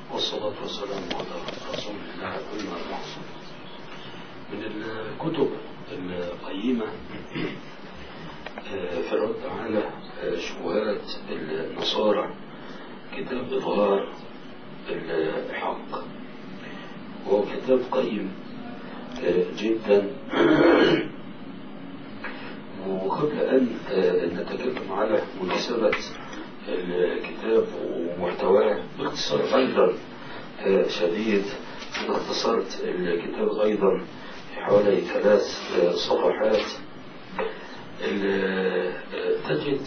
والصلاة والسلام على رسول الله المرحوم من الكتب القيمة في الرد على شبهات النصارى كتاب إظهار الحق وهو كتاب قيم جدا وقبل أن نتكلم على مناسبة الكتاب ومحتواه باختصار أيضا شديد أنا اختصرت الكتاب أيضا في حوالي ثلاث صفحات تجد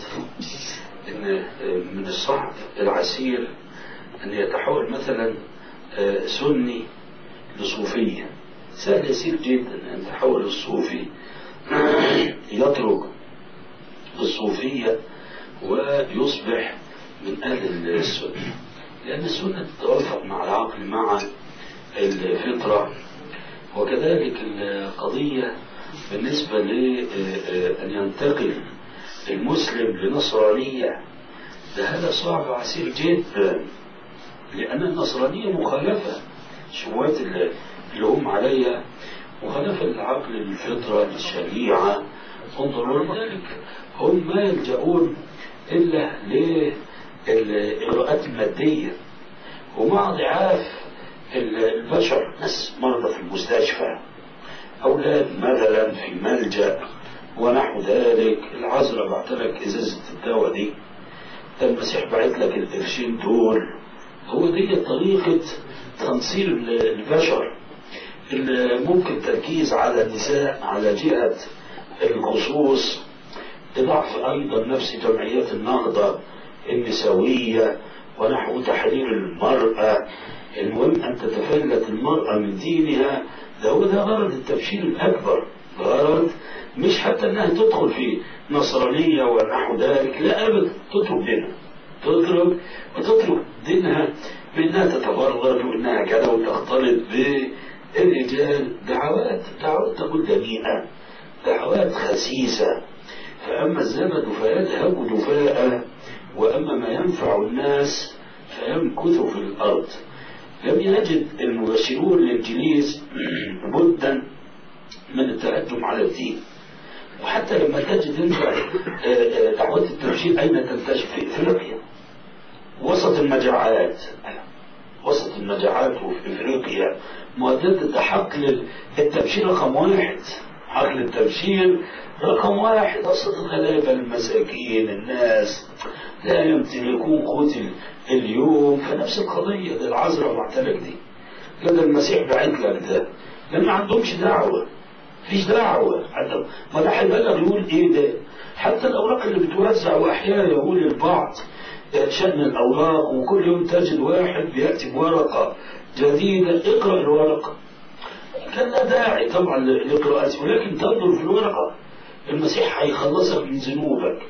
أن من الصعب العسير أن يتحول مثلا سني لصوفية سهل يسير جدا أن يتحول الصوفي يترك الصوفية ويصبح من أهل السنة لأن السنة تتوافق مع العقل مع الفطرة وكذلك القضية بالنسبة لأن ينتقل المسلم لنصرانية ده هذا صعب عسير جدا لأن النصرانية مخالفة شبهات اللي هم عليها مخالفة للعقل للفطرة للشريعة انظروا لذلك هم ما يلجؤون إلا للإجراءات المادية ومع ضعاف البشر ناس مرضى في المستشفى أولاد مثلا في ملجأ ونحو ذلك العذراء بعت لك إزازة الدواء دي ده المسيح بعت لك القرشين دول هو دي طريقة تنصير البشر ممكن تركيز على النساء على جهة الخصوص ضعف أيضا نفس جمعيات النهضة النسوية ونحو تحرير المرأة المهم أن تتفلت المرأة من دينها ده هو ده غرض التبشير الأكبر غرض مش حتى أنها تدخل في نصرانية ونحو ذلك لا أبدا تترك دينها تترك وتترك دينها بأنها تتبرج وأنها كذا وتختلط بالرجال دعوات دعوات تقول دنيئة دعوات خسيسة فأما الزبد فيذهب دفاء وأما ما ينفع الناس فيمكث في الأرض لم يجد المبشرون الإنجليز بدا من التهجم على الدين وحتى لما تجد انت دعوات التبشير أين تنتشر في إفريقيا وسط المجاعات وسط المجاعات وفي إفريقيا مؤددة حقل التبشير رقم واحد حقل التبشير رقم واحد أصل الغلابة المساكين الناس لا يمتلكون قوت اليوم فنفس القضية ده العذراء معتلك دي لدى المسيح بعت لك ده لأن ما عندهمش دعوة فيش دعوة حتى ما ده هيبلغ يقول إيه ده حتى الأوراق اللي بتوزع وأحيانا يقول للبعض شأن الأوراق وكل يوم تجد واحد بيأتي بورقة جديدة اقرأ الورقة كان لا داعي طبعا لقراءته ولكن تنظر في الورقة المسيح هيخلصك من ذنوبك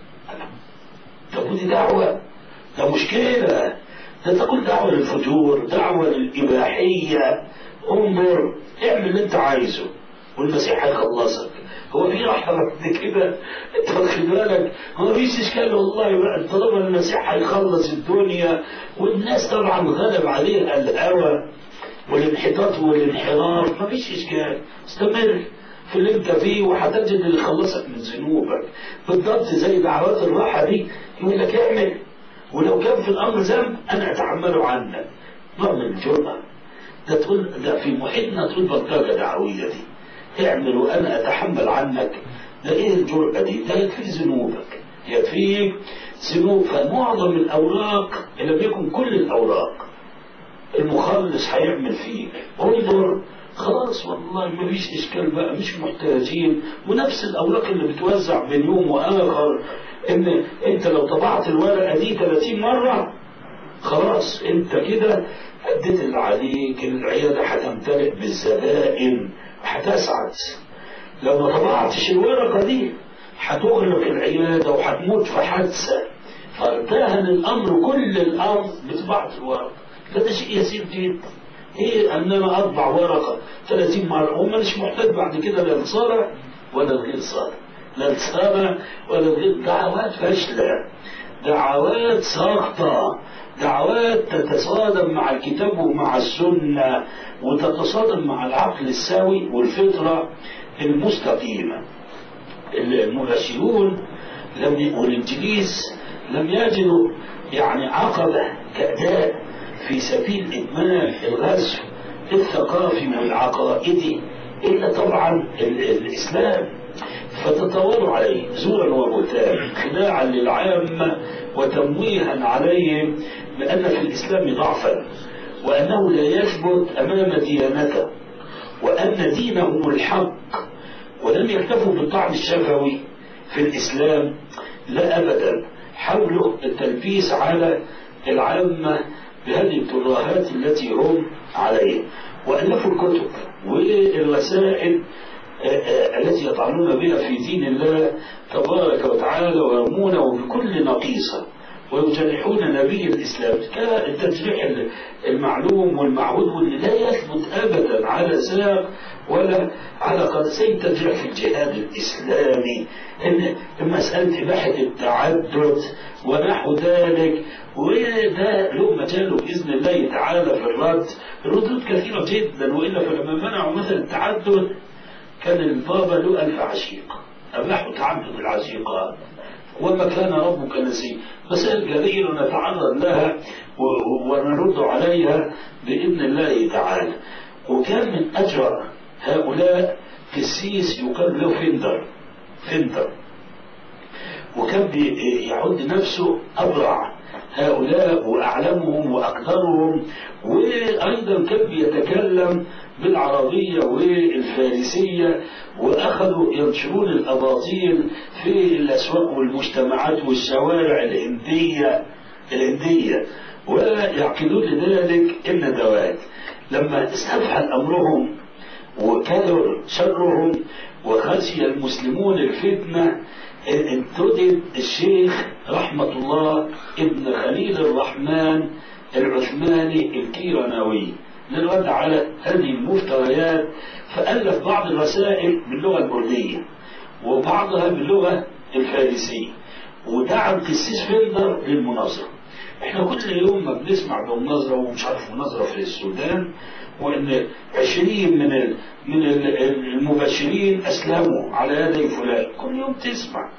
طب ودي دعوة ده مشكلة ده تقول دعوة للفجور دعوة للإباحية انظر اعمل اللي انت عايزه والمسيح هيخلصك هو في رحمة بعد كده انت واخد بالك هو مفيش اشكال والله بقى طالما المسيح هيخلص الدنيا والناس طبعا غلب عليها الهوى والانحطاط والانحراف مفيش اشكال استمر في اللي انت فيه وهتجد اللي يخلصك من ذنوبك بالضبط زي دعوات الراحة دي يقول لك اعمل ولو كان في الامر ذنب انا اتحمله عنك نوع من الجرأة ده تقول ده في محيطنا تقول بلطجة دعوية دي اعمل وانا اتحمل عنك ده ايه الجرأة دي ده يكفي ذنوبك يكفيك ذنوب فمعظم الاوراق ان لم يكن كل الاوراق المخلص هيعمل فيك انظر خلاص والله ما فيش اشكال بقى مش محتاجين ونفس الاوراق اللي بتوزع بين يوم واخر ان انت لو طبعت الورقه دي 30 مره خلاص انت كده اديت اللي عليك العياده هتمتلئ بالزبائن هتسعد لو ما طبعتش الورقه دي هتغلق العياده وهتموت في حادثه فارتهن الامر كل الامر بطباعه الورقه ده شيء يسير جدا ايه ان انا اطبع ورقه 30 مره وما مش محتاج بعد كده لا لصالح ولا لغير صالح لا لصالح ولا لغير دعوات فاشله دعوات ساقطة دعوات تتصادم مع الكتاب ومع السنة وتتصادم مع العقل السوي والفطرة المستقيمة المغشيون لم والانجليز لم يجدوا يعني عقبة كأداء في سبيل إتمام الغزو الثقافي والعقائدي إلا طبعا الإسلام فتطوروا عليه زورا وبهتانا خداعا للعامة وتمويها عليهم بأن في الإسلام ضعفا وأنه لا يثبت أمام ديانته وأن دينهم الحق ولم يكتفوا بالطعن الشفوي في الإسلام لا أبدا حاولوا التلبيس على العامة بهذه الترهات التي هم عليها وألفوا الكتب والرسائل التي يطعنون بها في دين الله تبارك وتعالى ويرمونه بكل نقيصة ويجرحون نبي الإسلام كالتجريح المعلوم والمعهود واللي لا يثبت أبدا على ساق ولا على قدسين تجريح في الجهاد الإسلامي إن مسألة إباحة التعدد ونحو ذلك وده له مجاله بإذن الله تعالى في الرد ردود كثيرة جدا وإلا فلما منعوا مثلا التعدد كان البابا له ألف عشيق أباحوا تعدد العشيقات وما كان ربك نسي مسائل كثيرة نتعرض لها ونرد عليها بإذن الله تعالى وكان من أجرى هؤلاء قسيس يقال له فندر فندر وكان يعد نفسه أبرع هؤلاء وأعلمهم وأقدرهم وأيضا كان بيتكلم بالعربية والفارسية وأخذوا ينشرون الأباطيل في الأسواق والمجتمعات والشوارع الهندية الهندية ويعقدون لذلك الندوات لما استفحل أمرهم وكثر شرهم وخشي المسلمون الفتنة انتدب الشيخ رحمة الله ابن خليل الرحمن العثماني الكيرانوي للرد على هذه المفتريات فألف بعض الرسائل باللغة الكردية وبعضها باللغة الفارسية ودعا القسيس فيلدر للمناظرة احنا كل يوم ما بنسمع بمناظرة ومش عارف مناظرة في السودان وان عشرين من ال من ال المبشرين اسلموا على يدي فلان كل يوم تسمع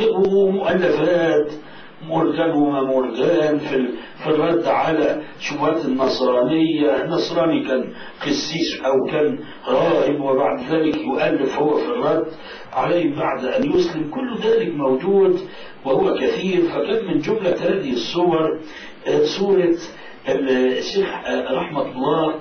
ومؤلفات مورجان وما مورجان في في الرد على شبهات النصرانية نصراني كان قسيس أو كان راهب وبعد ذلك يؤلف هو في الرد عليه بعد أن يسلم كل ذلك موجود وهو كثير فكان من جملة هذه الصور صورة الشيخ رحمة الله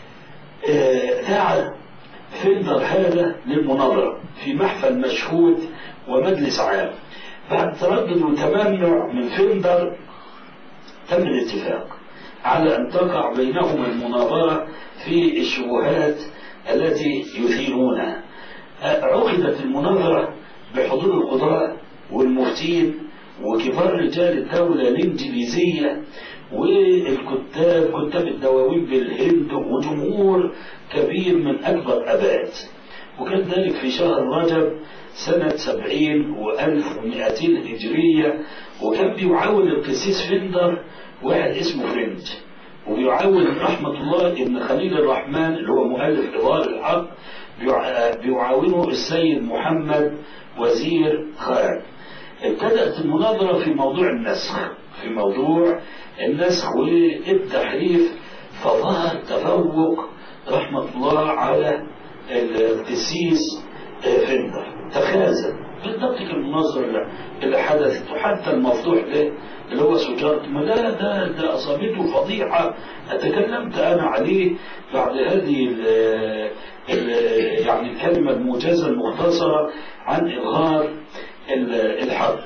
دعا فيلدر هذا للمناظرة في محفل مشهود ومجلس عام بعد تردد وتمنع من فيلدر تم الاتفاق على أن تقع بينهما المناظرة في الشبهات التي يثيرونها عقدت المناظرة بحضور القضاء والمفتين وكبار رجال الدولة الإنجليزية والكتاب كتاب الدواوين بالهند وجمهور كبير من أكبر أباد وكان ذلك في شهر رجب سنة سبعين وألف ومئتين هجرية وكان بيعاون القسيس فندر واحد اسمه فرنج وبيعاون رحمة الله ابن خليل الرحمن اللي هو مؤلف إظهار الحق بيعاونه السيد محمد وزير خان ابتدأت المناظرة في موضوع النسخ في موضوع النسخ والتحريف فظهر تفوق رحمة الله على القسيس فندر تخاذل بالضبط المناظرة اللي حدثت وحتى المفضوح له اللي هو سجارة ما ده ده ده أصابته فضيحة تكلمت أنا عليه بعد هذه ال ال يعني الكلمة الموجزة المختصرة عن إظهار الحق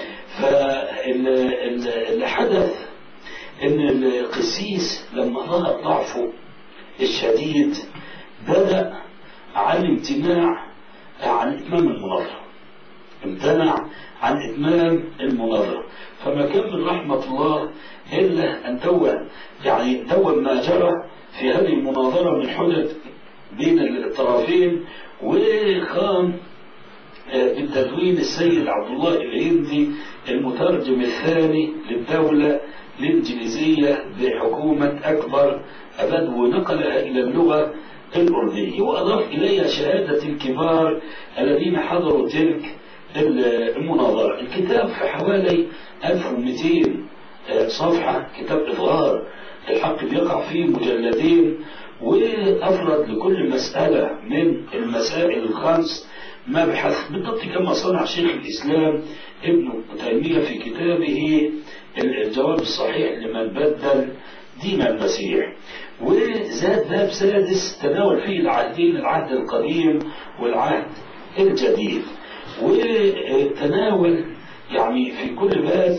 فاللي حدث ان القسيس لما ظهر ضعفه الشديد بدأ عن امتناع عن إتمام المناظرة امتنع عن إتمام المناظرة فما كان من رحمة الله إلا أن دوى يعني دوى ما جرى في هذه المناظرة من حجج بين الطرفين وقام بالتدوين السيد عبد الله الهندي المترجم الثاني للدولة الإنجليزية بحكومة أكبر أبد ونقلها إلى اللغة الأردية وأضاف إليها شهادة الكبار الذين حضروا تلك المناظرة الكتاب في حوالي 1200 صفحة كتاب إظهار الحق بيقع فيه مجلدين وأفرد لكل مسألة من المسائل الخمس مبحث بالضبط كما صنع شيخ الإسلام ابن تيمية في كتابه الجواب الصحيح لمن بدل دين المسيح وزاد باب سادس تناول فيه العهدين العهد القديم والعهد الجديد وتناول يعني في كل باب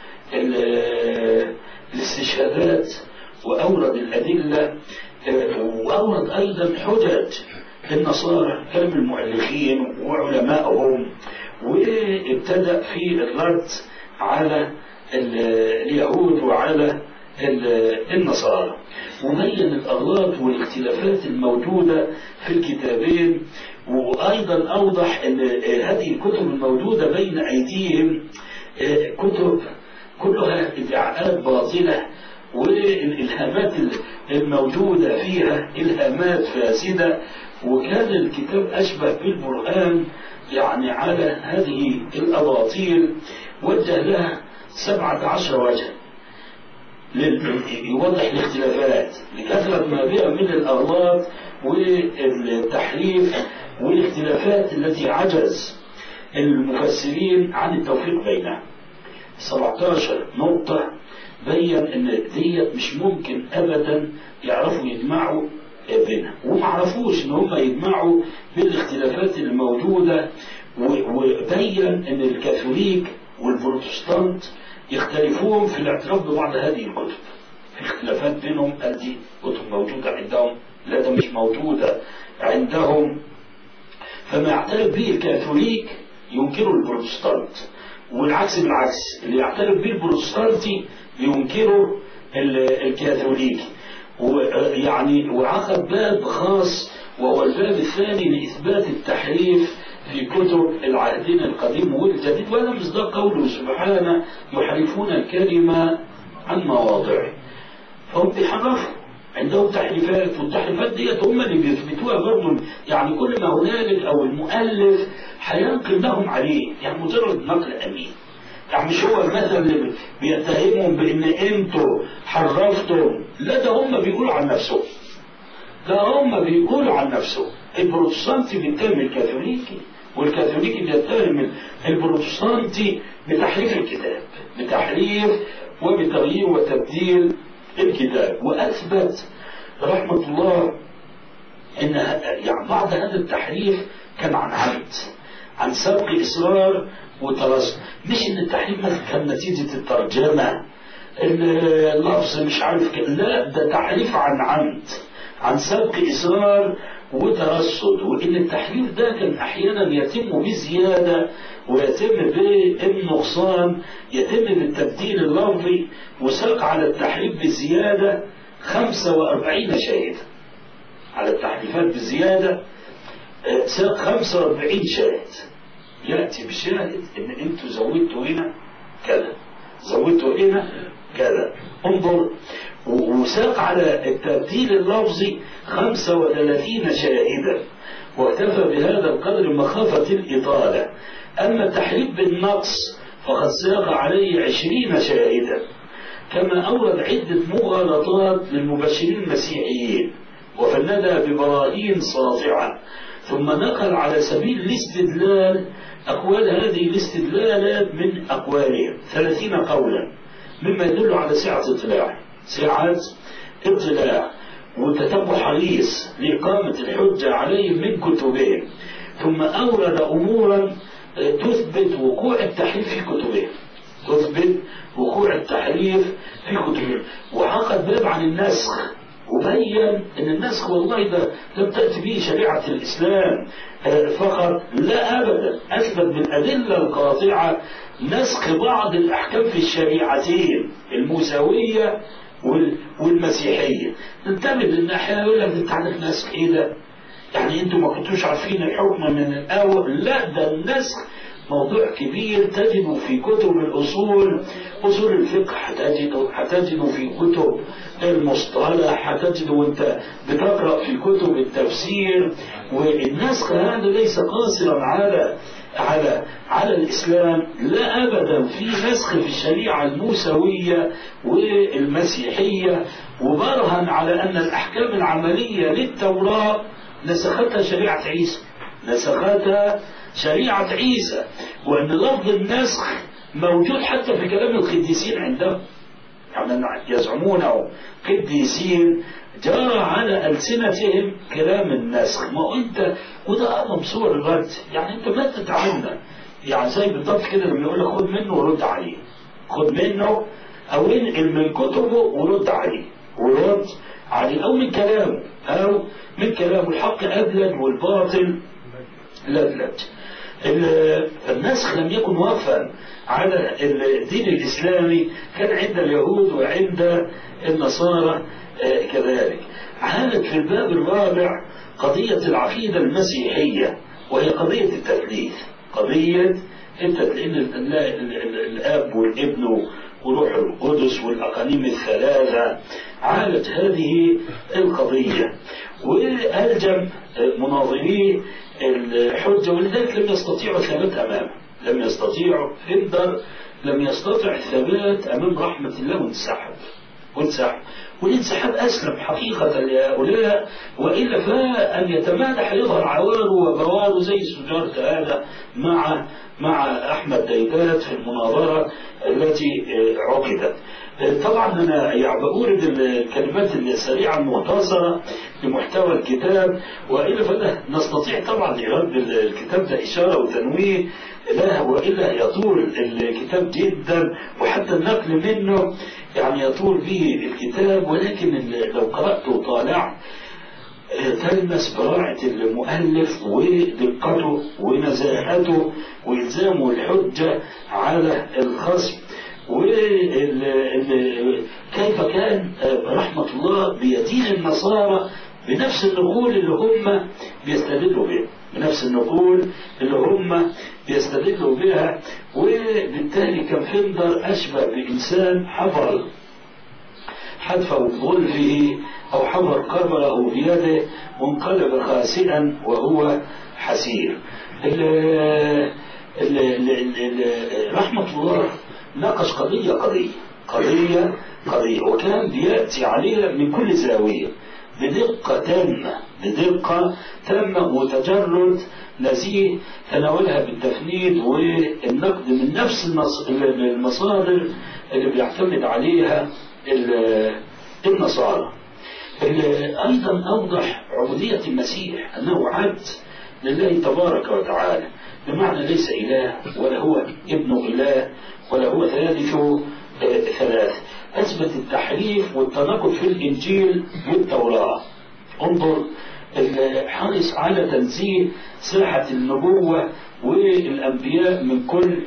الاستشهادات وأورد الأدلة وأورد أيضا حجج النصارى كلام المؤلفين وعلمائهم وابتدأ في الرد على اليهود وعلى النصارى وبين الأغلاط والاختلافات الموجودة في الكتابين وأيضا أوضح أن هذه الكتب الموجودة بين أيديهم كتب كلها ادعاءات باطلة والإلهامات الموجودة فيها إلهامات فاسدة وكان الكتاب أشبه بالبرهان يعني على هذه الأباطيل وجه لها سبعة عشر وجه يوضح الاختلافات لكثرة ما بها من الأغلاط والتحريف والاختلافات التي عجز المفسرين عن التوفيق بينها 17 نقطة بين ان ديت مش ممكن ابدا يعرفوا يجمعوا بينها وما عرفوش ان هم يجمعوا بالاختلافات الموجودة وبين ان الكاثوليك والبروتستانت يختلفون في الاعتراف ببعض هذه الكتب في اختلافات بينهم قال دي كتب موجودة عندهم لا ده مش موجودة عندهم فما يعترف به الكاثوليك ينكره البروتستانت والعكس بالعكس اللي يعترف به البروتستانتي ينكره الكاثوليكي ويعني وعقد باب خاص وهو الباب الثاني لإثبات التحريف في كتب العهدين القديم والجديد وهذا مصداق قوله سبحانه يحرفون الكلمة عن مواضعه فهم بيحرفوا عندهم تحريفات والتحريفات ديت هم اللي بيثبتوها برضه يعني كل ما هنالك او المؤلف هينقل لهم عليه يعني مجرد نقل امين يعني مش هو المثل اللي بيتهمهم بان انتوا حرفتم لا ده هم بيقولوا عن نفسهم ده هم بيقولوا عن نفسهم البروتستانتي بيتهم الكاثوليكي والكاثوليكي بيتهم البروتستانتي بتحريف الكتاب بتحريف وبتغيير وتبديل الكتاب واثبت رحمه الله ان يعني بعض هذا التحريف كان عن عمد عن سبق اصرار وترصد مش ان التحريف مثلا كان نتيجه الترجمه اللفظ مش عارف كده لا ده تحريف عن عمد عن سبق اصرار وترصد وان التحريف ده كان احيانا يتم بزياده ويتم بالنقصان يتم بالتبديل اللفظي وساق على التحريف بزياده 45 شاهدا على التحريفات بزياده ساق 45 شاهد ياتي بشاهد ان انتوا زودتوا هنا كذا زودتوا هنا كذا انظر وساق على التبديل اللفظي 35 شاهدا واكتفى بهذا القدر مخافة الإطالة أما التحريف بالنقص فقد ساق عليه عشرين شاهدا كما أورد عدة مغالطات للمبشرين المسيحيين وفندها ببراهين ساطعة ثم نقل على سبيل الاستدلال أقوال هذه الاستدلالات من أقوالهم ثلاثين قولا مما يدل على سعة اطلاع سعة اطلاع وتتبع حريص لإقامة الحجة عليهم من كتبهم ثم أورد أمورا تثبت وقوع التحريف في كتبهم تثبت وقوع التحريف في كتبهم وعقد باب عن النسخ وبين ان النسخ والله ده لم تأتي به شريعة الإسلام فقط لا أبدا أثبت بالأدلة القاطعة نسخ بعض الأحكام في الشريعتين الموسوية والمسيحية ننتبه لأن أحيانا يقول لك أنت عندك نسخ إيه ده؟ يعني انتم ما كنتوش عارفين الحكم من الاول لا ده النسخ موضوع كبير تجد في كتب الأصول أصول الفقه هتجد هتجد في كتب المصطلح هتجد وانت بتقرأ في كتب التفسير والنسخ هذا ليس قاصرا على على على الإسلام لا أبدا في نسخ في الشريعة الموسوية والمسيحية وبرهن على أن الأحكام العملية للتوراة نسختها شريعة عيسى نسختها شريعة عيسى وأن لفظ النسخ موجود حتى في كلام القديسين عندهم يعني يزعمون قديسين جرى على ألسنتهم كلام النسخ ما أنت وده أعظم صور الرد يعني أنت ما تتعلم يعني زي بالضبط كده لما يقول لك خد منه ورد عليه خد منه أو انقل من كتبه ورد عليه ورد عليه أو من كلامه أو من كلامه الحق أبلد والباطل لبلد النسخ لم يكن وقفا على الدين الإسلامي كان عند اليهود وعند النصارى كذلك عادت في الباب الرابع قضية العقيدة المسيحية وهي قضية التثليث قضية التثليث الأب والابن وروح القدس والأقانيم الثلاثة عالت هذه القضية وألجم مناظريه الحجة ولذلك لم يستطيعوا الثبات أمامه لم يستطيعوا هندر لم يستطع الثبات أمام رحمة الله وانسحب وانسحب والانسحاب أسلم حقيقة لهؤلاء وإلا فأن يتمادح يظهر عواره وبواره زي سجارة هذا مع مع أحمد ديدات في المناظرة التي عقدت طبعا أنا يعني بورد الكلمات السريعة المختصرة لمحتوى الكتاب وإلا فلا نستطيع طبعا لرد الكتاب ده إشارة وتنويه لا وإلا يطول الكتاب جدا وحتى النقل منه يعني يطول به الكتاب ولكن لو قرأت وطالعت تلمس براعة المؤلف ودقته ونزاهته وإلزامه الحجة على الخصم وكيف كان رحمة الله بيدين النصارى بنفس النقول اللي هم بيستدلوا بها بنفس النقول اللي هم بيستدلوا بها وبالتالي كان فندر أشبه بإنسان حفر حتف غلفه أو حفر قبره بيده وانقلب خاسئا وهو حسير ال ال ال رحمة الله ناقش قضية قضية قضية قضية وكان بيأتي عليها من كل زاوية بدقة تامة بدقة تامة وتجرد نزيه تناولها بالتفنيد والنقد من نفس المصادر اللي بيعتمد عليها النصارى أيضا أوضح عبودية المسيح أنه عبد لله تبارك وتعالى بمعنى ليس إله ولا هو ابن إله ولا هو ثالث ثلاث أثبت التحريف والتناقض في الإنجيل والتوراة انظر حرص على تنزيه ساحة النبوة والأنبياء من كل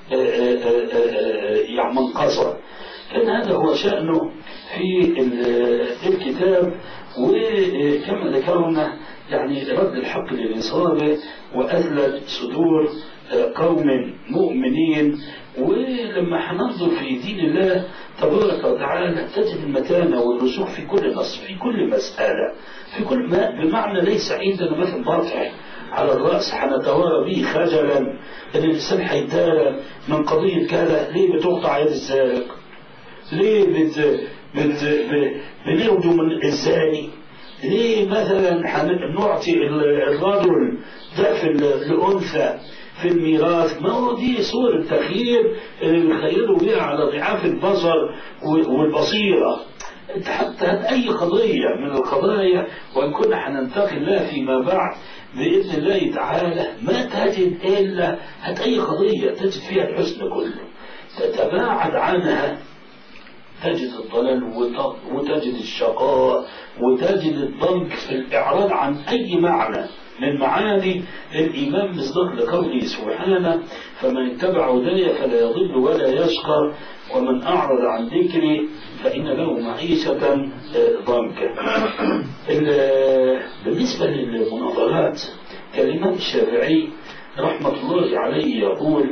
يعني منقصة كان هذا هو شأنه في الكتاب وكما ذكرنا يعني رد الحق للإصابة وأذلت صدور قوم مؤمنين ولما حننظر في دين الله تبارك وتعالى تجد المتانة والرسوخ في كل نص في كل مسألة في كل ما بمعنى ليس عندنا مثل مرفع على الرأس حنتوارى به خجلا ان الانسان هيتدارى من قضية كذا ليه بتقطع يد السارق ليه بت بت بنرجو من الزاني ليه مثلا نعطي الرجل ضعف الأنثى في الميراث ما هو دي صور التخيير اللي بيخيلوا بيها على ضعاف البصر والبصيرة انت حتى هات اي قضية من القضايا وان كنا حننتقل لها فيما بعد بإذن الله تعالى ما تجد إلا هات أي قضية تجد فيها الحسن كله تتباعد عنها تجد الضلال وتجد الشقاء وتجد الضنك في الإعراض عن أي معنى من معاني الإيمان مصداق لقوله سبحانه فمن اتبع هداي فلا يضل ولا يشقى ومن أعرض عن ذكري فإن له معيشة ضنكا بالنسبة للمناظرة الكلمات كالإمام الشافعي رحمة الله عليه يقول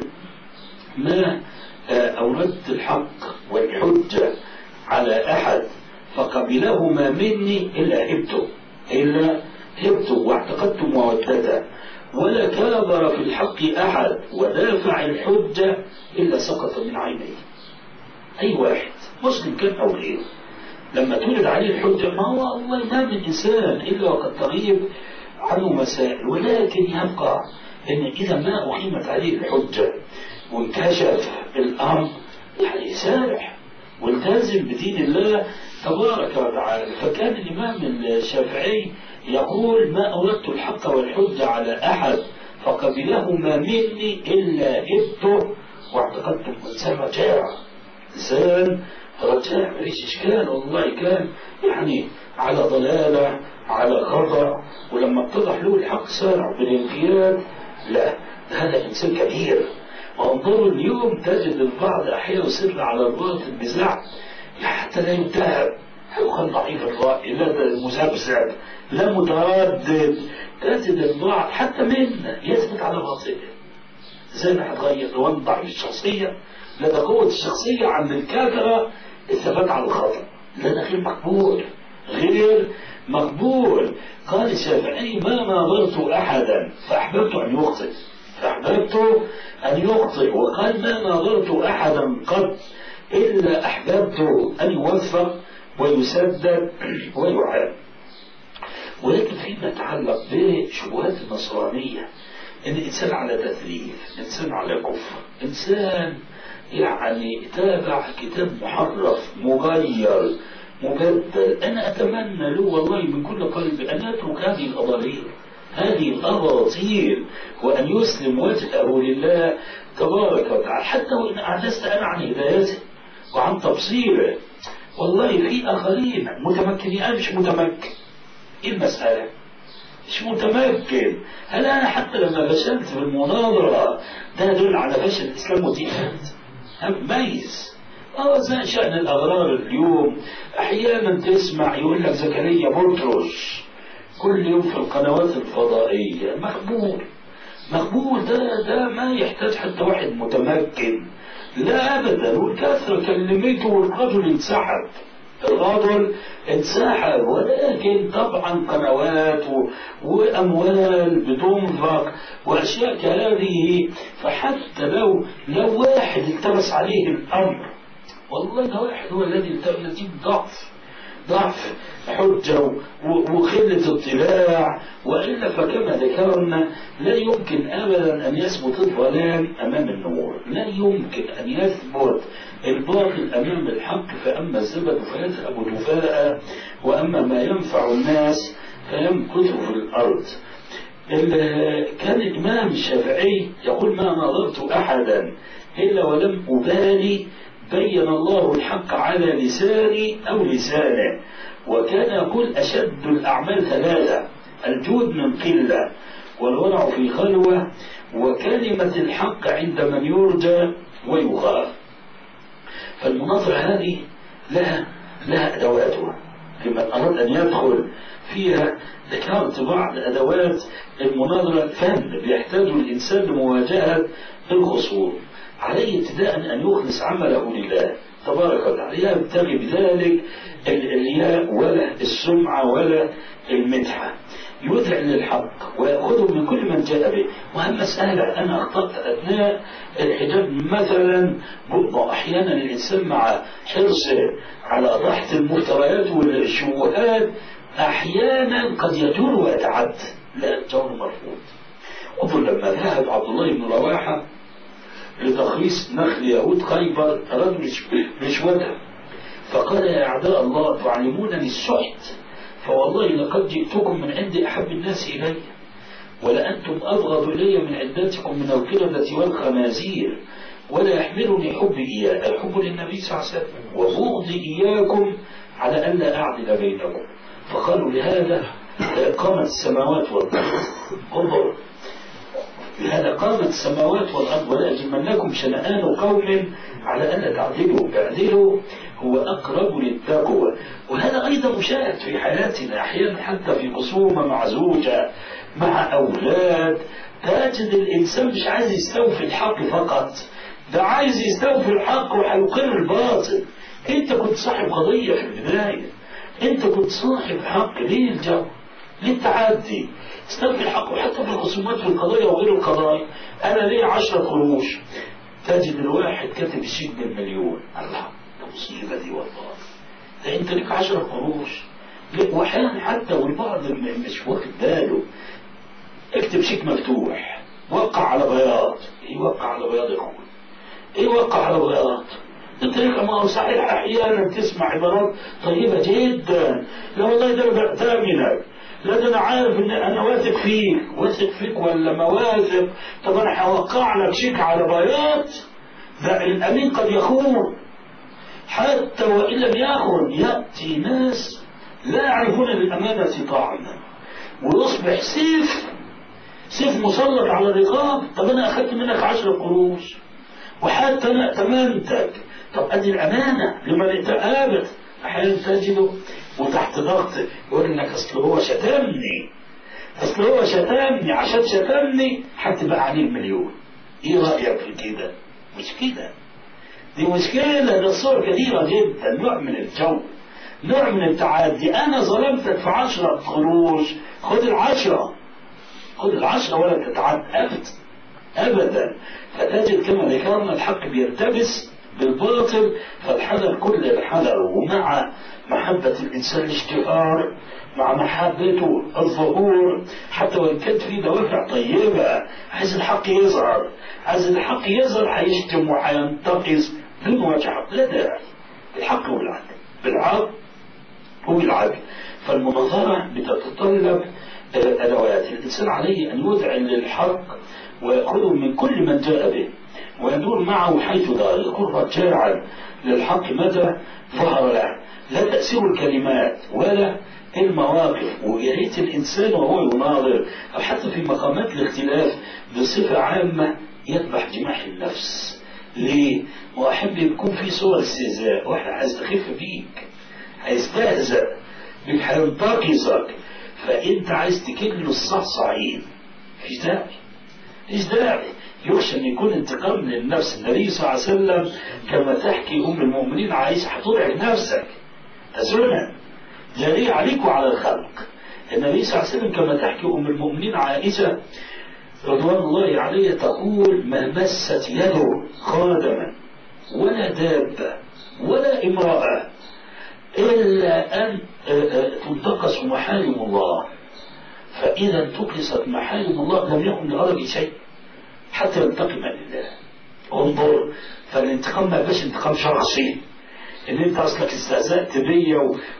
ما أوردت الحق والحجة على أحد فقبلهما مني إلا هبته إلا هبته واعتقدت مودته ولا كابر في الحق أحد ودافع الحجة إلا سقط من عينيه أي واحد مسلم كان أو غيره لما تولد عليه الحجة ما هو الله ما من إنسان إلا وقد تغيب عنه مسائل ولكن يبقى أن إذا ما أقيمت عليه الحجة وانكشف الأمر يعني سارح والتزم بدين الله تبارك وتعالى فكان الإمام الشافعي يقول ما أردت الحق والحجة على أحد فقبلهما مني إلا إبته واعتقدت الإنسان رجاع إنسان رجاع ماليش إشكال والله كان يعني على ضلالة على خطأ ولما اتضح له الحق سارع بالانقياد لا هذا إنسان كبير وانظروا اليوم تجد البعض أحيانا يصر على الباطل بزعم حتى لا يتهم هو كان ضعيف الرأي لا مذبذب لا متردد تجد البعض حتى منا يثبت على باطله زي ما هتغير لو ضعيف الشخصية لدى قوة الشخصية عند الكافرة الثبات على الخطأ لا ده غير مقبول غير مقبول قال الشافعي ما ناظرت أحدا فأحببت أن يخطئ فأحببت أن يخطئ وقال ما ناظرت أحدا قط إلا أحببت أن يوفق ويسدد ويعاد ولكن فيما يتعلق بشبهات النصرانية إن الإنسان على تثليث إنسان على كفر إنسان يعني تابع كتاب محرف مغير مبدل أنا أتمنى له والله من كل قلبي أن يترك هذه الأضاليل هذه الأباطيل وأن يسلم وجهه لله تبارك وتعالى حتى وإن أعجزت أنا عن هدايته وعن تبصيره والله في آخرين متمكنين أنا مش متمكن إيه المسألة؟ مش متمكن هل أنا حتى لما فشلت في المناظرة ده يدل على فشل الإسلام والجهاد ميز اه زي شأن الأغرار اليوم أحيانا تسمع يقول لك زكريا بطرس كل يوم في القنوات الفضائية مقبول مقبول ده ده ما يحتاج حتى واحد متمكن لا أبدا والكثرة كلمته والرجل انسحب الرجل انسحب ولكن طبعا قنوات وأموال بتنفق وأشياء كهذه فحتى لو لو واحد التبس عليه الأمر والله ده واحد هو الذي التبس ضعف ضعف حجة وخلة اطلاع وإلا فكما ذكرنا لا يمكن أبدا أن يثبت الظلام أمام النور لا يمكن أن يثبت الباطل أمام الحق فأما الزبد فيذهب جفاء وأما ما ينفع الناس فيمكث في الأرض كان الإمام الشافعي يقول ما نظرت أحدا إلا ولم أبالي بين الله الحق على لساني أو لسانه وكان يقول أشد الأعمال ثلاثة الجود من قلة والورع في خلوة وكلمة الحق عند من يرجى ويخاف فالمناظرة هذه لها لها أدواتها لمن أراد أن يدخل فيها ذكرت بعض أدوات المناظرة فن بيحتاج الإنسان لمواجهة الخصوم عليه ابتداء أن يخلص عمله لله تبارك وتعالى لا يبتغي بذلك الرياء ولا السمعة ولا المدحة يذعن للحق ويأخذه من كل من جاء به وهم مسألة أنا أخطأت أثناء الحجاب مثلا بيبقى أحيانا الإنسان مع حرصه على ضحك المفتريات والشبهات أحيانا قد يجور ويتعدى لا الجور مرفوض انظر لما ذهب عبد الله بن رواحة لتخليص نخل يهود خيبر أراد رشوتها فقال يا أعداء الله تعلمونني السحت فوالله لقد جئتكم من عند أحب الناس إلي ولأنتم أبغض إلي من عدتكم من القردة والخنازير ولا يحملني حبي إياه الحب للنبي صلى الله عليه وسلم وبغضي إياكم على ألا أعدل بينكم فقالوا لهذا قامت السماوات والأرض انظر لهذا قامت السماوات والأرض ولا يجمنكم شنآن قوم على ألا تعدلوا اعدلوا هو أقرب للتقوى وهذا أيضا مشاهد في حياتنا أحيانا حتى في خصومة مع زوجة مع أولاد تجد الإنسان مش عايز يستوفي الحق فقط ده عايز يستوفي الحق وهيقر الباطل انت كنت صاحب قضية في البداية انت كنت صاحب حق ليه الجو ليه التعدي استوفي الحق وحتى في الخصومات في القضايا وغير القضايا انا ليه عشرة قروش تجد الواحد كاتب الشيك بالمليون الله ده مصيبة دي والله ده انت ليك عشرة قروش واحيانا حتى والبعض مش واخد باله اكتب شيك مفتوح وقع على بياض يوقع على بياض يا اخوان ايه وقع على بياض انت لك ما هو صحيح احيانا تسمع عبارات طيبه جدا لا والله ده انا بأتمنك لا ده انا عارف ان انا واثق فيك واثق فيك ولا ما واثق طب انا هوقع لك شيك على بياض ده الامين قد يخون حتى وان لم يخن ياتي ناس لا يعرفون للامانه طعما ويصبح سيف سيف مسلط على الرقاب طب انا اخذت منك عشر قروش وحتى انا ائتمنتك طب ادي الامانه لمن ائتمنت احيانا تجده وتحت ضغط يقول انك اصل هو شتمني اصل هو شتمني عشان شتمني هتبقى عليه المليون ايه رايك في كده مش كده دي مشكلة ده صور كثيرة جدا نوع من الجو نوع من التعدي أنا ظلمتك في عشرة قروش خد العشرة خد العشرة ولا تتعد أبدا أبدا فتجد كما ذكرنا الحق بيرتبس بالباطل فالحذر كل الحذر ومع محبة الإنسان الاشتهار مع محبته الظهور حتى وإن كانت في دوافع طيبة عايز الحق يظهر عايز الحق يظهر هيشتم وهينتقص بدون وجه حق لا داعي بالحق والعدل بالعدل وبالعدل فالمناظرة بتتطلب أدوات الإنسان عليه أن يذعن للحق ويأخذه من كل من جاء به ويدور معه حيث دار يكون رجاعا للحق متى ظهر له لا تأثير الكلمات ولا المواقف ويا ريت الإنسان وهو يناظر أو حتى في مقامات الاختلاف بصفة عامة يذبح جماح النفس ليه؟ وأحب يكون في صور استهزاء واحد هيستخف بيك هيستهزأ بك هينتقصك فأنت عايز تكل الصعصعين مفيش داعي مفيش داعي يخشى ان يكون انتقام من النفس النبي صلى الله عليه وسلم كما تحكي ام المؤمنين عائشه هتضعف نفسك تسرنا جريء عليك وعلى الخلق النبي صلى الله عليه وسلم كما تحكي ام المؤمنين عائشه رضوان الله عليها تقول ما مست يده خادما ولا دابه ولا امراه الا ان تنتقص محارم الله فاذا انتقصت محارم الله لم يكن لغرض شيء حتى ينتقم لله انظر فالانتقام ما يبقاش انتقام شخصي ان انت اصلك استهزأت بيا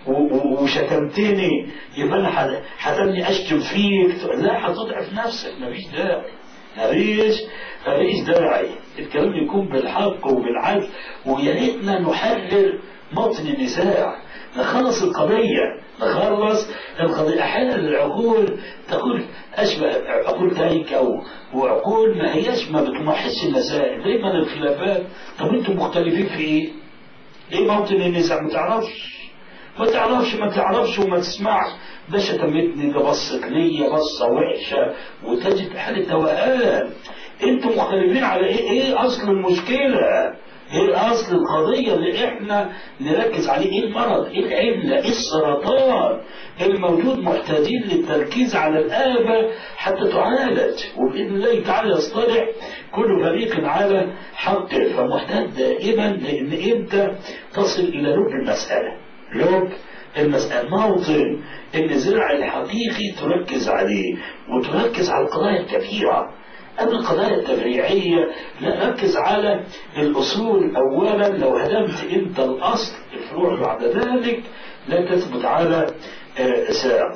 وشتمتني يبقى انا هتني اشتم فيك لا هتضعف نفسك مفيش داعي مفيش مفيش داعي الكلام يكون بالحق وبالعدل ويا ريتنا نحرر موطن النزاع نخلص القضية نخلص القضية أحيانا العقول تقول أشبه عقول تايكة وعقول ما هياش ما بتمحصش المسائل دايما الخلافات طب انتم مختلفين في ايه؟ ايه موطن النزاع ما تعرفش ما تعرفش ما تعرفش وما تسمعش ده شتمتني ده بصت ليا بصة وحشة وتجد حالة توهان انتم مختلفين على ايه ايه اصل المشكلة ايه اصل القضية اللي احنا نركز عليه ايه المرض ايه العلة ايه السرطان الموجود محتاجين للتركيز على الآبة حتى تعالج وبإذن الله تعالى يصطلح كل فريق على حقه فمحتاج دائما لأن أنت تصل إلى لب المسألة لب المسألة موطن النزاع الحقيقي تركز عليه وتركز على القضايا الكبيرة أما القضايا التفريعية لا ركز على الأصول أولا لو هدمت أنت الأصل الفروع بعد ذلك لا تثبت على ساعة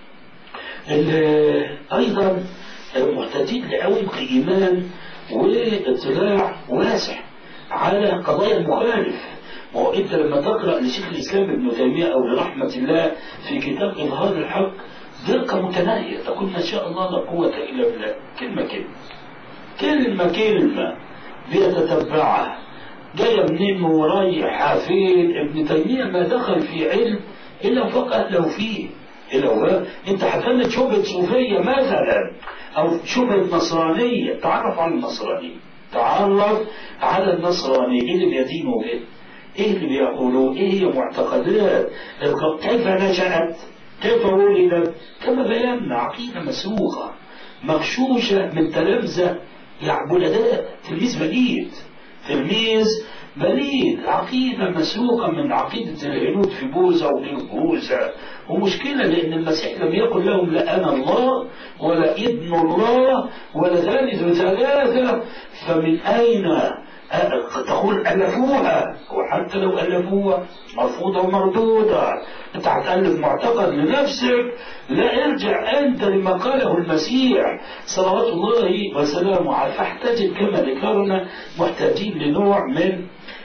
أيضا محتاجين لعمق إيمان واطلاع واسع على قضايا المخالف ما هو أنت لما تقرأ لشيخ الإسلام ابن تيمية أو لرحمة الله في كتاب إظهار الحق دقة متناهية تقول ما شاء الله لا قوة إلا بالله كلمة كلمة كلمة كلمة بيتتبعها جاية منين ورايحة فين ابن تيمية ما دخل في علم إلا وفق أهله فيه الأوهام أنت هتقلد شبهة صوفية مثلا أو شبهة نصرانية تعرف على النصرانية تعرف على النصرانية إيه اللي بيدينوا به إيه اللي بيقولوا إيه هي معتقدات كيف نشأت كيف ولدت كما بينا عقيدة مسروقة مغشوشة من تلامذة يعني بلداء تلميذ بليد تلميذ بليد عقيدة مسروقة من عقيدة الهنود في بوذا وغير بوذا ومشكلة لأن المسيح لم يقل لهم لا أنا الله ولا ابن الله ولا ثالث ثلاثة فمن أين تقول ألفوها وحتى لو ألفوها مرفوضة ومردودة أنت هتألف معتقد لنفسك لا ارجع أنت لما قاله المسيح صلوات الله وسلامه عليه فاحتاج كما ذكرنا محتاجين لنوع من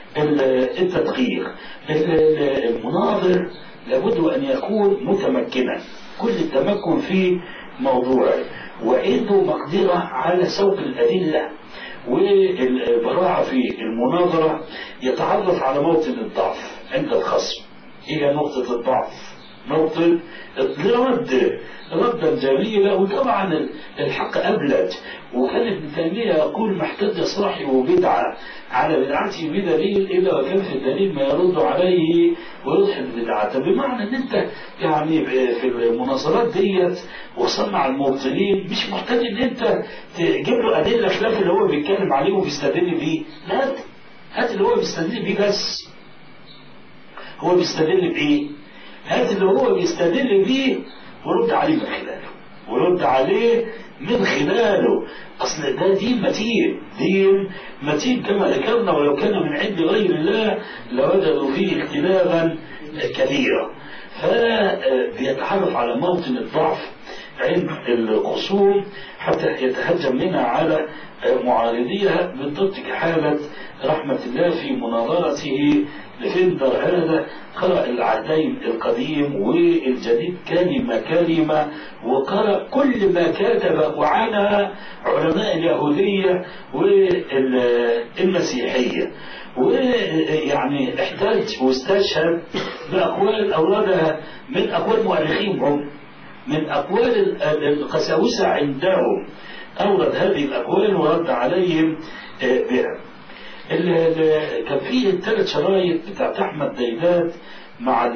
التدقيق المناظر لابد أن يكون متمكنا كل التمكن في موضوعه وعنده مقدرة على سوق الأدلة والبراعة في المناظرة يتعرف على موطن الضعف عند الخصم هي نقطة الضعف نقطة الرد ردا جميلا وطبعا الحق أبلج وكان ابن تيمية يقول ما احتج صاحب بدعة على بدعته بدليل إلا وكان في الدليل ما يرد عليه ويضحك بدعته بمعنى ان انت يعني في المناظرات ديت وصلنا على المبطلين مش محتاج ان انت تجيب له ادله خلاف اللي هو بيتكلم عليه وبيستدل بيه لا هات اللي هو بيستدل بيه بس هو بيستدل بايه؟ هات اللي هو بيستدل بيه ورد عليه من خلاله ورد عليه من خلاله اصل ده دين متين دين متين كما ذكرنا ولو كان من عند غير الله لوجدوا فيه اختلافا كثيرا فبيتعرف على موطن الضعف عند الخصوم حتى يتهجم منها على معارضيها بالضبط كحالة رحمة الله في مناظرته لفندر هذا قرأ العهدين القديم والجديد كلمة كلمة وقرأ كل ما كتبه عنها علماء اليهودية والمسيحية ويعني احتاج واستشهد بأقوال أوردها من أقوال مؤرخينهم من أقوال القساوسة عندهم أورد هذه الأقوال ورد عليهم بها كان فيه الثلاث شرايط بتاعت أحمد ديدات مع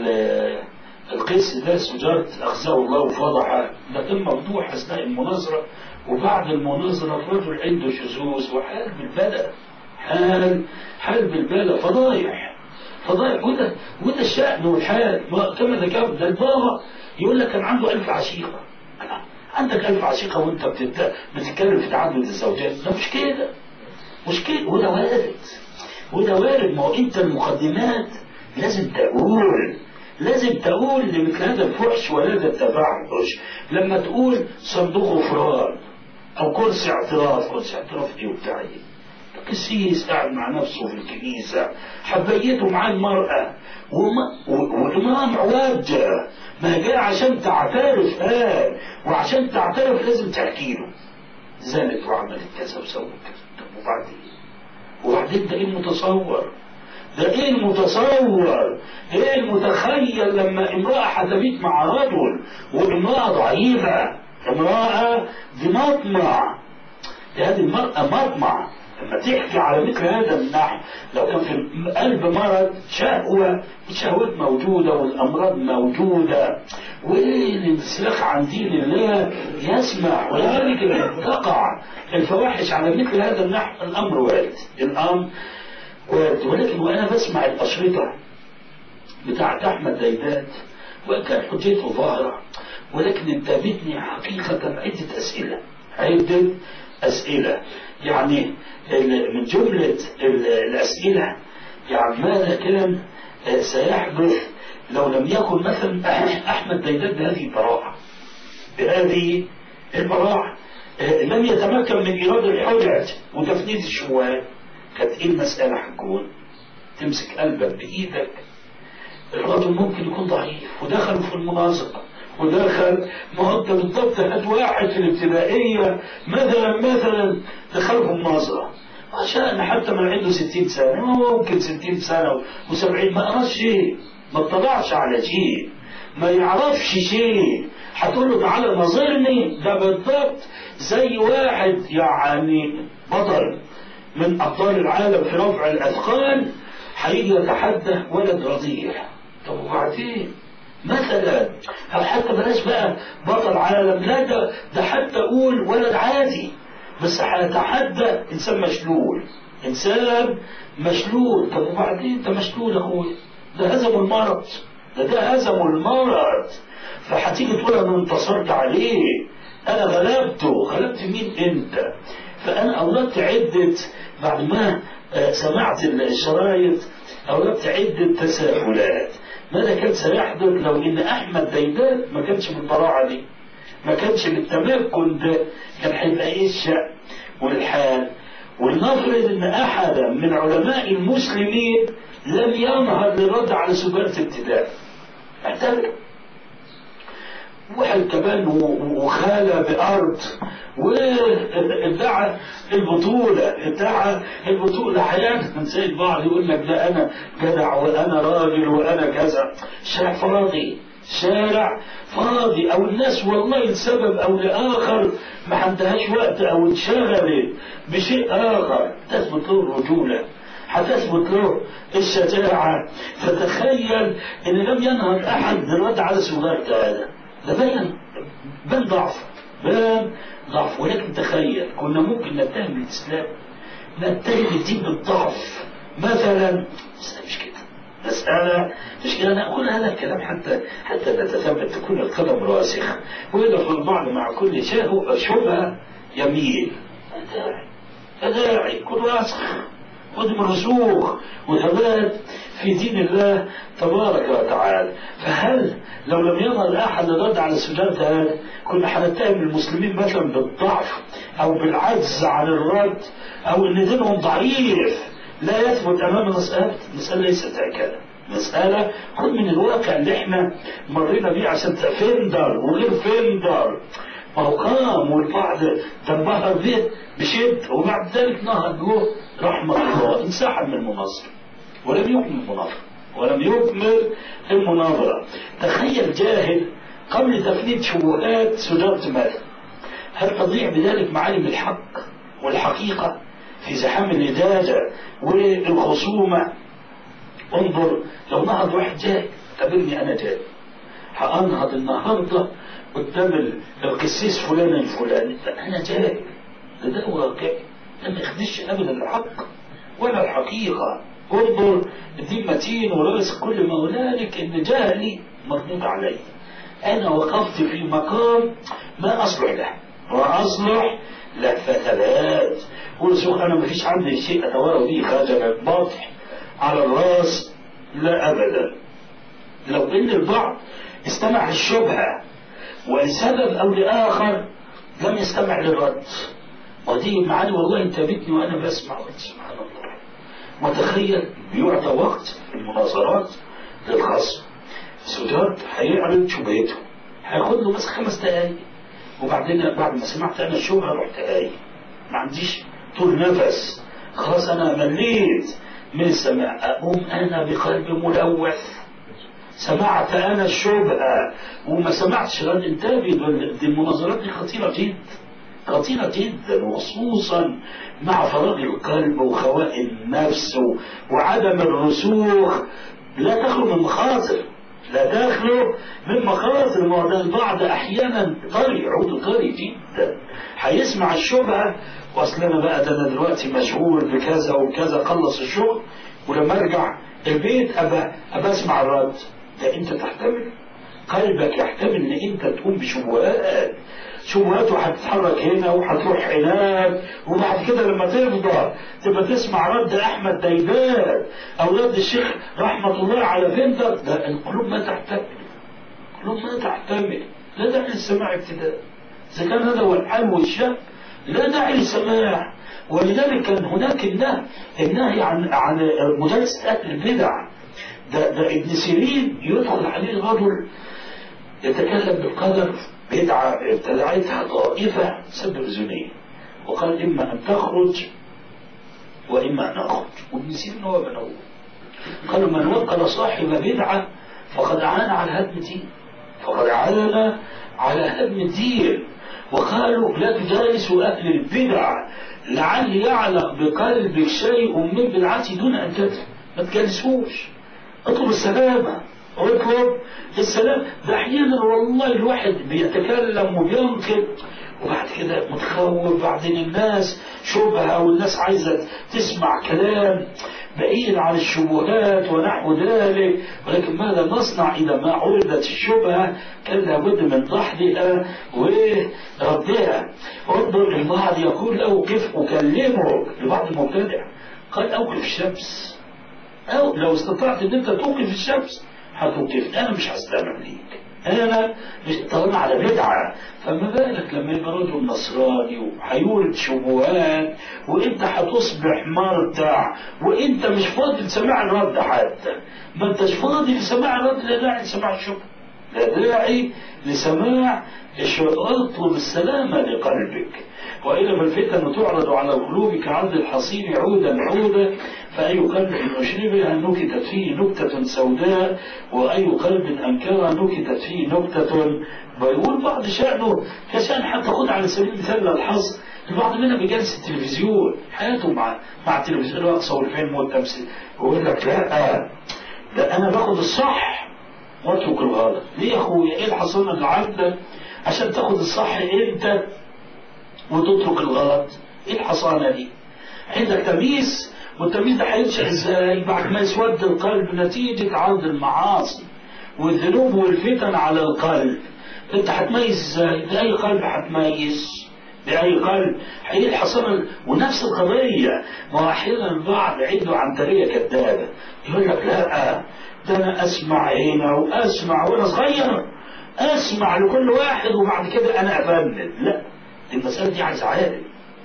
القيس ده سجارة أخزاه الله وفضح ده كان مفضوح أثناء المناظرة وبعد المناظرة الرجل عنده شذوذ وحال بالبلد حال حال بالبلد فضايح فضايح وده وده الشأن والحال كما ذكرت ده البابا يقول لك كان عنده ألف عشيقة عندك ألف عشيقة وأنت بتتكلم في تعدد الزوجات ده مش كده مش كده وده وارد وده وارد ما هو أنت المقدمات لازم تقول لازم تقول لمثل هذا الفحش وهذا التفحش لما تقول صندوق غفران أو كرسي اعتراف كرسي اعتراف إيه وبتاع إيه قسيس قاعد مع نفسه في الكنيسة حبيته مع المرأة والإمام عواجة ما جاء عشان تعترف قال وعشان تعترف لازم تحكي له زالت وعملت كذا وسوت كذا طب وبعدين وبعدين ده ايه المتصور ده ايه المتصور ايه المتخيل لما امرأة حتبيت مع رجل وامرأة ضعيفة امرأة دي مطمع هذه المرأة مطمع لما تحكي على مثل هذا النحو لو كان في القلب مرض شهوة الشهوات موجودة والأمراض موجودة والانسلاخ عن دين الله يسمع ولذلك تقع الفواحش على مثل هذا النحو الأمر وارد الأمر وارد ولكن وأنا بسمع الأشرطة بتاعت أحمد ديدات وإن كان حجته ظاهرة ولكن انتابتني حقيقة عدة أسئلة عدة أسئلة يعني من جملة الأسئلة يعني ماذا كان سيحدث لو لم يكن مثلا أحمد ديدات بهذه البراعة بهذه البراعة لم يتمكن من إيراد الحجج وتفنيد الشبهات كانت إيه المسألة هتكون تمسك قلبك بإيدك الرجل ممكن يكون ضعيف ودخلوا في المناظرة ودخل ما هو انت بالضبط هات واحد في الابتدائية مثلا مثلا دخله في مناظرة عشان حتى من عنده 60 سنة ممكن 60 سنة و70 ما قراش شيء ما اطلعش على شيء ما يعرفش شيء هتقول له تعالى ناظرني ده بالضبط زي واحد يعني بطل من ابطال العالم في رفع الاثقال هيجي يتحدى ولد رضيع طب وبعدين مثلا او حتى بلاش بقى بطل عالم لا ده ده حتى اقول ولد عادي بس هيتحدى انسان مشلول انسان مشلول طب وبعدين ده مشلول يا اخويا ده هزموا المرض ده ده هزموا المرض فهتيجي تقول انا انتصرت عليه انا غلبته غلبت مين انت فانا اوردت عده بعد ما سمعت الشرايط اوردت عده تساؤلات ماذا كان سيحدث لو ان احمد ديدان ما كانش بالبراعه دي ما كانش بالتمكن ده كان هيبقى ايه الشأن والحال ولنفرض ان احدا من علماء المسلمين لم ينهض للرد على سجارة ابتداء اعتبر واحد كمان وخالى بأرض وادعى البطولة ادعى البطولة حياة زي البعض يقول لك ده أنا جدع وأنا راجل وأنا كذا شارع فاضي شارع فاضي أو الناس والله لسبب أو لآخر ما عندهاش وقت أو انشغلت بشيء آخر تثبت له الرجولة هتثبت له الشجاعة فتخيل ان لم ينهض احد بالرد على سجارة هذا ده بين بين ضعف بين ضعف ولكن تخيل كنا ممكن نتهم الاسلام نتهم الدين بالضعف مثلا بس مش كده مسألة مش كده أنا أقول هذا الكلام حتى حتى نتثبت تكون القدم راسخ وإذا فالبعض مع كل شبهة يميل فداعي كن راسخ خذ رسوخ وثبات في دين الله تبارك وتعالى فهل لو لم يظهر احد الرد على السجاد هذا كنا هنتهم المسلمين مثلا بالضعف او بالعجز عن الرد او ان دينهم ضعيف لا يثبت امام مسألة المسألة ليست هكذا مسألة خذ من الواقع اللي احنا مرينا بيه عشان فندر وغير فندر ما هو قام والبعض تنبهر به بشد وبعد ذلك نهض له رحمة الله انسحب من المناظرة ولم يكمل المناظرة ولم يكمل المناظرة تخيل جاهل قبل تفنيد شبهات سجارة مال هل تضيع بذلك معالم الحق والحقيقة في زحام اللدادة والخصومة انظر لو نهض واحد جاهل قابلني أنا جاهل هأنهض النهاردة قدام القسيس فلان الفلاني أنا جاهل ده ده واقعي ده ما يخدش أبدا الحق ولا الحقيقة انظر الدين متين ورأس كل ما هنالك إن جهلي مردود علي أنا وقفت في مقام ما أصلح له ما أصلح له فتلات ورسوخ أنا ما فيش عندي شيء أتورى به خجل البطح على الراس لا أبدا لو إن البعض استمع الشبهة ولسبب أو لآخر لم يستمع للرد ودي معاني والله انتابتني وأنا بسمع قلت سبحان الله وتخيل بيعطى وقت في المناظرات للخصم سجاد هيعرض شبهته هياخد له بس خمس دقايق وبعدين بعد ما سمعت انا الشبهه رحت قايل ما عنديش طول نفس خلاص انا مليت من السماع اقوم انا بقلب ملوث سمعت انا الشبهه وما سمعتش غير انتبه دي المناظرات دي خطيره جدا خطيرة جدا وخصوصا مع فراغ القلب وخواء النفس وعدم الرسوخ لا تخلو من مخاطر لا تخلو من مخاطر ما ده البعض احيانا طري عود طري جدا هيسمع الشبهه واصل انا بقى ده انا دلوقتي مشغول بكذا وكذا خلص الشغل ولما ارجع البيت ابى ابى اسمع الرد ده انت تحتمل قلبك يحتمل ان انت تقوم بشبهات شبهاته هتتحرك هنا وهتروح هناك وبعد كده لما تفضى تبقى تسمع رد احمد ديدان او رد الشيخ رحمه الله على فندر ده القلوب ما تحتمل القلوب ما تحتمل لا داعي للسماع ابتداء اذا كان هذا هو الحال والشأن لا داعي للسماع ولذلك كان هناك النهي النهي عن عن مجالسه اهل البدع ده ده ابن سيرين يدخل عليه رجل يتكلم بالقدر بدعة ابتدعتها طائفة سبرزونية وقال إما أن تخرج وإما أن أخرج وابن سيرين هو من هو قالوا من وكل صاحب بدعة فقد أعان على هدم دين فقد أعلن على هدم الدين وقالوا لا تجالسوا أهل البدع لعل يعلق بقلبك شيء من بدعتي دون أن تدري ما تجالسوش اطلب السلامة اطلب السلام ده أحيانا والله الواحد بيتكلم وبينقل وبعد كده متخوف بعدين الناس شبهة والناس عايزة تسمع كلام بعيد عن الشبهات ونحو ذلك ولكن ماذا نصنع إذا ما عرضت الشبهة كان لابد من دحضها وردها انظر البعض يقول أوقف أكلمه لبعض المبتدع قال أوقف الشمس أو لو استطعت أن أنت توقف الشمس هتوقف أنا مش هستمع ليك انا مش طالما على بدعه فما بالك لما يبقى رجل نصراني وهيورد شبهات وانت هتصبح مرتع وانت مش فاضي لسماع الرد حتى ما انتش فاضي لسماع الرد لا داعي لسماع الشبهه لا داعي لسماع اطلب السلامه لقلبك والا فالفتن تعرض على القلوب كعرض الحصير عودا عودا فأي قلب أشربها نكتت فيه نكتة سوداء وأي قلب أنكرها نكتت فيه نكتة بيقول بعض شأنه كشأن حتى خد على سبيل المثال الحظ البعض منا بجلس التلفزيون حياته مع مع التلفزيون الرقصة والفيلم والتمثيل يقول لك لا ده أنا باخد الصح واترك الغلط ليه يا أخويا إيه الحصانة اللي عندك عشان تاخد الصح أنت وتترك الغلط إيه الحصانة دي عندك تمييز والتمييز ده هينشأ ازاي بعد ما يسود القلب نتيجة عرض المعاصي والذنوب والفتن على القلب انت هتميز ازاي بأي قلب هتميز بأي قلب هي الحصانة ونفس القضية ما هو أحيانا البعض عنده عنترية كذابة يقول لك لا ده أنا أسمع هنا وأسمع وأنا صغير أسمع لكل واحد وبعد كده أنا أفند لا المسألة دي عايزة عالم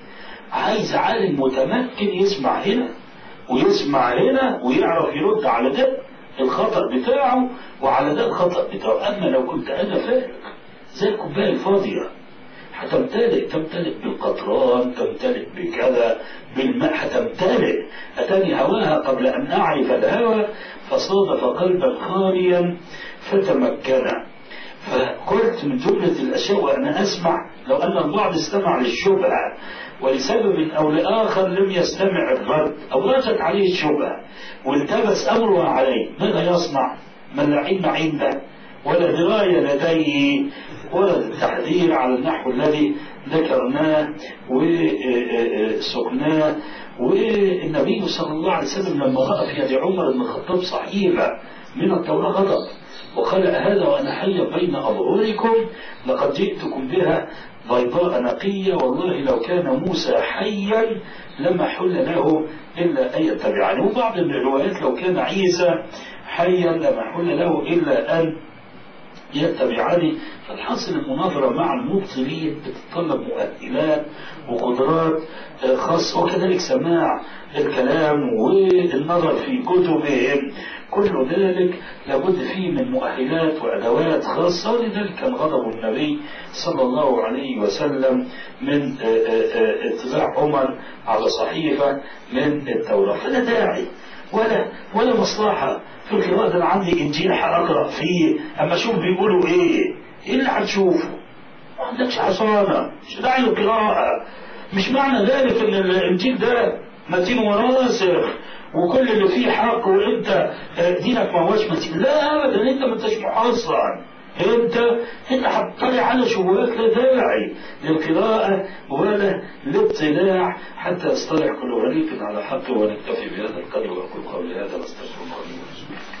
عايز عالم متمكن يسمع هنا ويسمع هنا ويعرف يرد على ده الخطأ بتاعه وعلى ده الخطأ بتاعه أما لو كنت أنا فارغ زي الكوباية الفاضية هتمتلئ تمتلئ بالقطران تمتلئ بكذا بالماء هتمتلئ أتاني هواها قبل أن أعرف الهوى فصادف قلبا خاليا فتمكن فقلت من جملة الأشياء وأنا أسمع لو أن البعض استمع للشبهة ولسبب أو لآخر لم يستمع الرد أو رجت عليه الشبهة والتبس أمره عليه ماذا يصنع من لا علم عنده ولا دراية لديه ولا التحذير على النحو الذي ذكرناه وسقناه والنبي صلى الله عليه وسلم لما رأى في يد عمر بن الخطاب صحيفة من التوراة غضب وقال هذا وأنا حي بين أظهركم لقد جئتكم بها بيضاء نقية والله لو كان موسى حيا لما حل له إلا أن يتبعني وبعض الروايات لو كان عيسى حيا لما حل له إلا أن يتبعني فالحاصل المناظرة مع المبطلين بتتطلب مؤهلات وقدرات خاصة وكذلك سماع الكلام والنظر في كتبهم كل ذلك لابد فيه من مؤهلات وأدوات خاصة ولذلك كان غضب النبي صلى الله عليه وسلم من اتباع عمر على صحيفة من التوراة فلا داعي ولا ولا مصلحة في القراءة أنا عندي إنجيل هقرأ فيه أما أشوف بيقولوا إيه إيه اللي هتشوفه؟ ما عندكش حصانة مش داعي للقراءة مش معنى ذلك إن الإنجيل ده متين وراسخ وكل اللي فيه حق وانت دينك ما هوش متين لا ابدا انت ما انتش محصن انت انت هتطلع على شبهات لا داعي للقراءة ولا للاطلاع حتى يصطلح كل غريب على حقه ونكتفي بهذا القدر واقول قولي هذا واستغفر الله لي ولكم